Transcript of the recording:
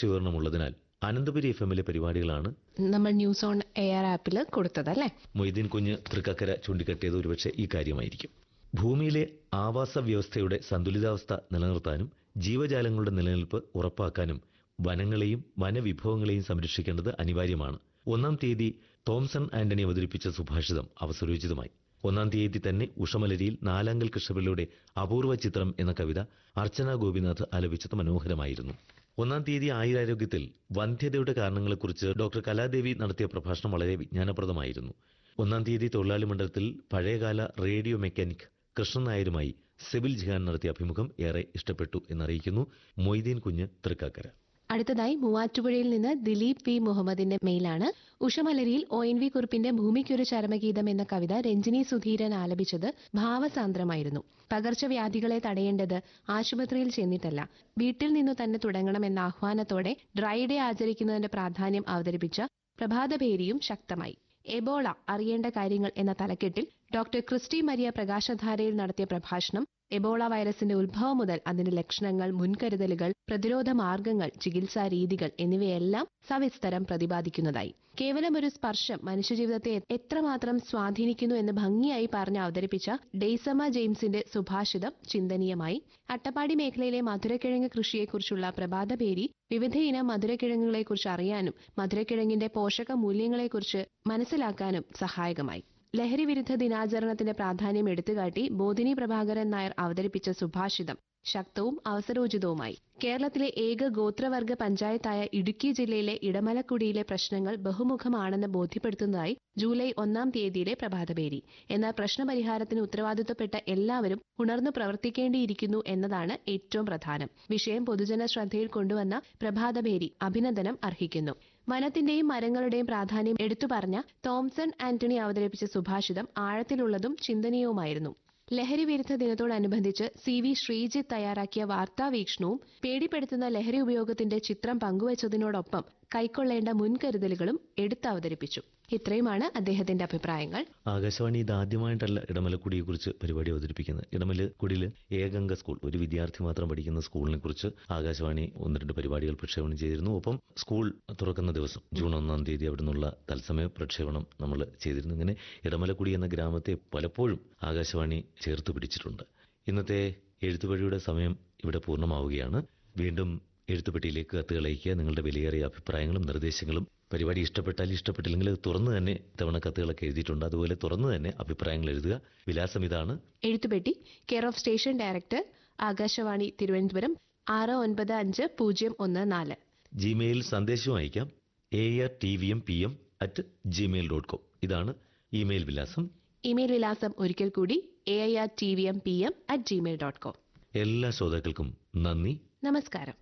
പ്രേക്ഷകരണമുള്ളതിനാൽ Ananthapuri F എമ്മിലെ പരിപാടികളാണ് നമ്മൾ ന്യൂസ് ഓൺ എയർ ആപ്പിൽ കൊടുത്തതല്ലേ മൊയ്തീൻ കുഞ്ഞ് തൃക്കക്കര ചൂണ്ടിക്കാട്ടിയത് ഒരുപക്ഷെ ഈ കാര്യമായിരിക്കും ഭൂമിയിലെ ആവാസ വ്യവസ്ഥയുടെ സന്തുലിതാവസ്ഥ നിലനിർത്താനും ജീവജാലങ്ങളുടെ നിലനിൽപ്പ് ഉറപ്പാക്കാനും വനങ്ങളെയും വനവിഭവങ്ങളെയും സംരക്ഷിക്കേണ്ടത് അനിവാര്യമാണ് ഒന്നാം തീയതി തോംസൺ ആന്റണി അവതരിപ്പിച്ച സുഭാഷിതം അവസരോചിതമായി ഒന്നാം തീയതി തന്നെ ഉഷമലരിയിൽ നാലാങ്കൽ കൃഷ്ണപിള്ളയുടെ അപൂർവ ചിത്രം എന്ന കവിത അർച്ചന ഗോപിനാഥ് ആലപിച്ചത് മനോഹരമായിരുന്നു ഒന്നാം തീയതി ആയുരാരോഗ്യത്തിൽ വന്ധ്യതയുടെ കാരണങ്ങളെക്കുറിച്ച് ഡോക്ടർ കലാദേവി നടത്തിയ പ്രഭാഷണം വളരെ വിജ്ഞാനപ്രദമായിരുന്നു ഒന്നാം തീയതി തൊഴിലാളി മണ്ഡലത്തിൽ പഴയകാല റേഡിയോ മെക്കാനിക് കൃഷ്ണൻ നായരുമായി സിബിൽ ജിഹാൻ നടത്തിയ അഭിമുഖം ഏറെ ഇഷ്ടപ്പെട്ടു എന്നറിയിക്കുന്നു മൊയ്തീൻ കുഞ്ഞ് തൃക്കാക്കര അടുത്തതായി മൂവാറ്റുപുഴയിൽ നിന്ന് ദിലീപ് വി മുഹമ്മദിന്റെ മെയിലാണ് ഉഷമലരിയിൽ ഒ എൻ വി കുറിപ്പിന്റെ ഭൂമിക്കൊരു ചരമഗീതം എന്ന കവിത രഞ്ജിനി സുധീരൻ ആലപിച്ചത് ഭാവസാന്ദ്രമായിരുന്നു പകർച്ചവ്യാധികളെ തടയേണ്ടത് ആശുപത്രിയിൽ ചെന്നിട്ടല്ല വീട്ടിൽ നിന്നു തന്നെ തുടങ്ങണമെന്ന ആഹ്വാനത്തോടെ ഡ്രൈ ഡേ ആചരിക്കുന്നതിന്റെ പ്രാധാന്യം അവതരിപ്പിച്ച പ്രഭാതഭേരിയും ശക്തമായി എബോള അറിയേണ്ട കാര്യങ്ങൾ എന്ന തലക്കെട്ടിൽ ഡോക്ടർ ക്രിസ്റ്റി മരിയ പ്രകാശധാരയിൽ നടത്തിയ പ്രഭാഷണം എബോള വൈറസിന്റെ ഉത്ഭവം മുതൽ അതിന്റെ ലക്ഷണങ്ങൾ മുൻകരുതലുകൾ പ്രതിരോധ മാർഗങ്ങൾ ചികിത്സാ രീതികൾ എന്നിവയെല്ലാം സവിസ്തരം പ്രതിപാദിക്കുന്നതായി കേവലം ഒരു സ്പർശം മനുഷ്യജീവിതത്തെ എത്രമാത്രം സ്വാധീനിക്കുന്നു എന്ന് ഭംഗിയായി പറഞ്ഞ് അവതരിപ്പിച്ച ഡെയ്സമ ജെയിംസിന്റെ സുഭാഷിതം ചിന്തനീയമായി അട്ടപ്പാടി മേഖലയിലെ മധുരക്കിഴങ്ങ് കൃഷിയെക്കുറിച്ചുള്ള പ്രഭാതപേരി വിവിധയിനം മധുരക്കിഴങ്ങുകളെക്കുറിച്ച് അറിയാനും മധുരക്കിഴങ്ങിന്റെ പോഷക മൂല്യങ്ങളെക്കുറിച്ച് മനസ്സിലാക്കാനും സഹായകമായി ലഹരി വിരുദ്ധ ദിനാചരണത്തിന്റെ പ്രാധാന്യം എടുത്തുകാട്ടി ബോധിനി പ്രഭാകരൻ നായർ അവതരിപ്പിച്ച സുഭാഷിതം ശക്തവും അവസരോചിതവുമായി കേരളത്തിലെ ഏക ഗോത്രവർഗ പഞ്ചായത്തായ ഇടുക്കി ജില്ലയിലെ ഇടമലക്കുടിയിലെ പ്രശ്നങ്ങൾ ബഹുമുഖമാണെന്ന് ബോധ്യപ്പെടുത്തുന്നതായി ജൂലൈ ഒന്നാം തീയതിയിലെ പ്രഭാതപേരി എന്നാൽ പ്രശ്നപരിഹാരത്തിന് ഉത്തരവാദിത്വപ്പെട്ട എല്ലാവരും ഉണർന്നു പ്രവർത്തിക്കേണ്ടിയിരിക്കുന്നു എന്നതാണ് ഏറ്റവും പ്രധാനം വിഷയം പൊതുജന ശ്രദ്ധയിൽ കൊണ്ടുവന്ന പ്രഭാതപേരി അഭിനന്ദനം അർഹിക്കുന്നു വനത്തിന്റെയും മരങ്ങളുടെയും പ്രാധാന്യം എടുത്തു പറഞ്ഞ തോംസൺ ആന്റണി അവതരിപ്പിച്ച സുഭാഷിതം ആഴത്തിലുള്ളതും ചിന്തനീയവുമായിരുന്നു ലഹരി വിരുദ്ധ ദിനത്തോടനുബന്ധിച്ച് സി വി ശ്രീജിത്ത് തയ്യാറാക്കിയ വാർത്താവീക്ഷണവും പേടിപ്പെടുത്തുന്ന ലഹരി ഉപയോഗത്തിന്റെ ചിത്രം പങ്കുവച്ചതിനോടൊപ്പം കൈക്കൊള്ളേണ്ട മുൻകരുതലുകളും എടുത്തവതരിപ്പിച്ചു ഇത്രയുമാണ് അദ്ദേഹത്തിന്റെ അഭിപ്രായങ്ങൾ ആകാശവാണി ഇതാദ്യമായിട്ടല്ല ഇടമലക്കുടിയെക്കുറിച്ച് പരിപാടി അവതരിപ്പിക്കുന്നത് ഇടമലക്കുടിയിൽ ഏകംഗ സ്കൂൾ ഒരു വിദ്യാർത്ഥി മാത്രം പഠിക്കുന്ന സ്കൂളിനെ കുറിച്ച് ആകാശവാണി ഒന്ന് രണ്ട് പരിപാടികൾ പ്രക്ഷേപണം ചെയ്തിരുന്നു ഒപ്പം സ്കൂൾ തുറക്കുന്ന ദിവസം ജൂൺ ഒന്നാം തീയതി അവിടെ നിന്നുള്ള തത്സമയ പ്രക്ഷേപണം നമ്മൾ ചെയ്തിരുന്നു ഇങ്ങനെ ഇടമലക്കുടി എന്ന ഗ്രാമത്തെ പലപ്പോഴും ആകാശവാണി ചേർത്ത് പിടിച്ചിട്ടുണ്ട് ഇന്നത്തെ എഴുത്തുവഴിയുടെ സമയം ഇവിടെ പൂർണ്ണമാവുകയാണ് വീണ്ടും എഴുത്തുപെട്ടിയിലേക്ക് കത്തുകൾ അയക്കുക നിങ്ങളുടെ വിലയേറിയ അഭിപ്രായങ്ങളും നിർദ്ദേശങ്ങളും പരിപാടി ഇഷ്ടപ്പെട്ടാൽ ഇഷ്ടപ്പെട്ടില്ലെങ്കിൽ അത് തുറന്ന് തന്നെ തവണ കത്തുകളൊക്കെ എഴുതിയിട്ടുണ്ട് അതുപോലെ തുറന്ന് തന്നെ അഭിപ്രായങ്ങൾ എഴുതുക വിലാസം ഇതാണ് എഴുത്തുപെട്ടി care of station director Akashvani Thiruvananthapuram ആറ് ഒൻപത് അഞ്ച് പൂജ്യം ഒന്ന് നാല് ജിമെയിൽ സന്ദേശവും അയക്കാം A R T V M P M at Gmail dot com ഇതാണ് ഇമെയിൽ വിലാസം ഇമെയിൽ വിലാസം ഒരിക്കൽ കൂടി A I R T V M P M at Gmail dot com എല്ലാ ശ്രോതാക്കൾക്കും നന്ദി നമസ്കാരം